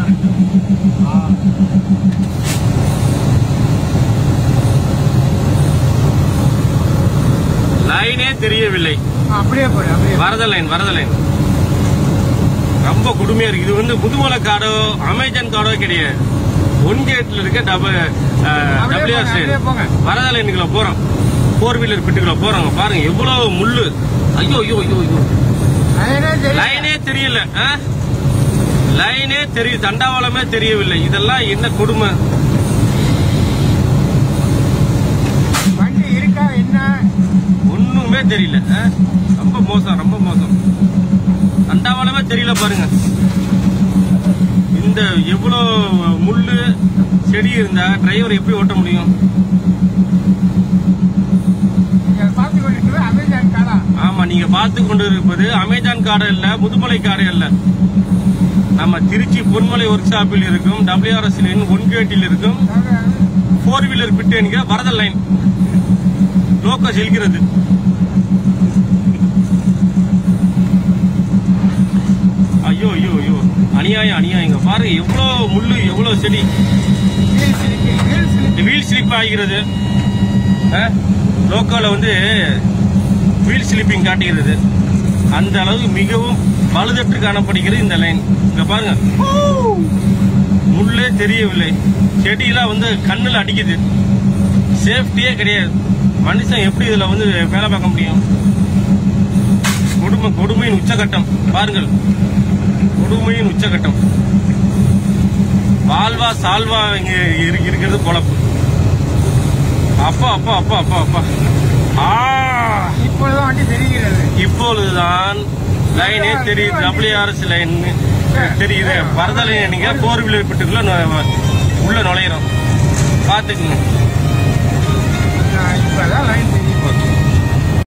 லைனே தெரியவில்லை அப்படியே போடு அப்படியே வரத லைன் வரத லைன் ரொம்ப கொடுமையா இருக்கு இது வந்து முதுமலை காடோ அமேசான் காடோ கிடையாது ஒன் கேட்ல இருக்க டபுள் அப்படியே டபிள்யூஆர் போங்க, அப்படியே போங்க. வரத லைனுக்குள்ள போறோம் ஃபோர் வீலர் பிட்டுக்குள்ள போறோங்க பாருங்க எவ்வளவு முள்ளு ஐயோ ஐயோ ஐயோ ஐயோ லைனே தெரியல. லைனே தெரியல ஆ? லைனே தெரிய தண்டாவளமே தெரியவில்லை இதெல்லாம் என்ன கொடுமை வண்டி இருக்கா என்ன ஒண்ணுமே தெரியல ஆ? ரொம்ப மோசம் ரொம்ப மோசம் தண்டாவளமே தெரியல பாருங்க இந்த எவ்வளவு முள்ளு செடி இருந்தா டிரைவர் எப்படி ஓட்ட முடியும் நீங்க பார்த்து கொண்டிருக்கிறது அமேசான் காடா ஆமா நீங்க பார்த்து கொண்டு இருப்பது அமேசான் காடு இல்ல முதுமலை காடு இல்ல நம்ம திருச்சி பொன்மலை ஒர்க் ஷாப்பில் இருக்கும் டபிள்யூஆர்எஸ் லைன் ஒன்கேட்டில் இருக்கும் ஃபோர் வீலர் பிட்டு என்கிற வரத லைன் லோக்க செல்கிறது ஐயோ ஐயோ ஐயோ அநியாயம் அநியாயங்க பாருங்க எவ்வளவு முள்ளு எவ்வளவு செடி வீல் சிலிக்கு வீல் சிலிக்கு வீல் ஸ்லிப் ஆகிறது லோக்கோல வந்து வீல் ஸ்லிப்பிங் காட்டுகிறது அந்த அளவுக்கு மிகவும் பழுதற்று காணப்படுகிறது இந்த லைன் இங்க பாருங்க முள்ளே தெரியவில்லை செடியெல்லாம் வந்து கண்ணுல அடிக்குது சேஃப்டியே கிடையாது மனுஷன் எப்படி இதுல வந்து வேலை பார்க்க முடியும் கொடுமை கொடுமையின் உச்சகட்டம் பாருங்கள் கொடுமையின் உச்சகட்டம் வாழ்வா சால்வா இங்க இரு- இருக்கிறது பொழப்பு அப்பா அப்பா அப்பா அப்பா அப்பா ஆ இப்பொழுதுதான் வண்டி தெரிகிறது இப்பொழுதுதான் லைனே தெரியுது டபிள்யூஆர்எஸ் லைன் தெரியுது வரத லைன் நீங்க போர் வீலர் பிட்டுக்குள்ள நு- உள்ள நுழையிறோம் பாத்துக்குங்க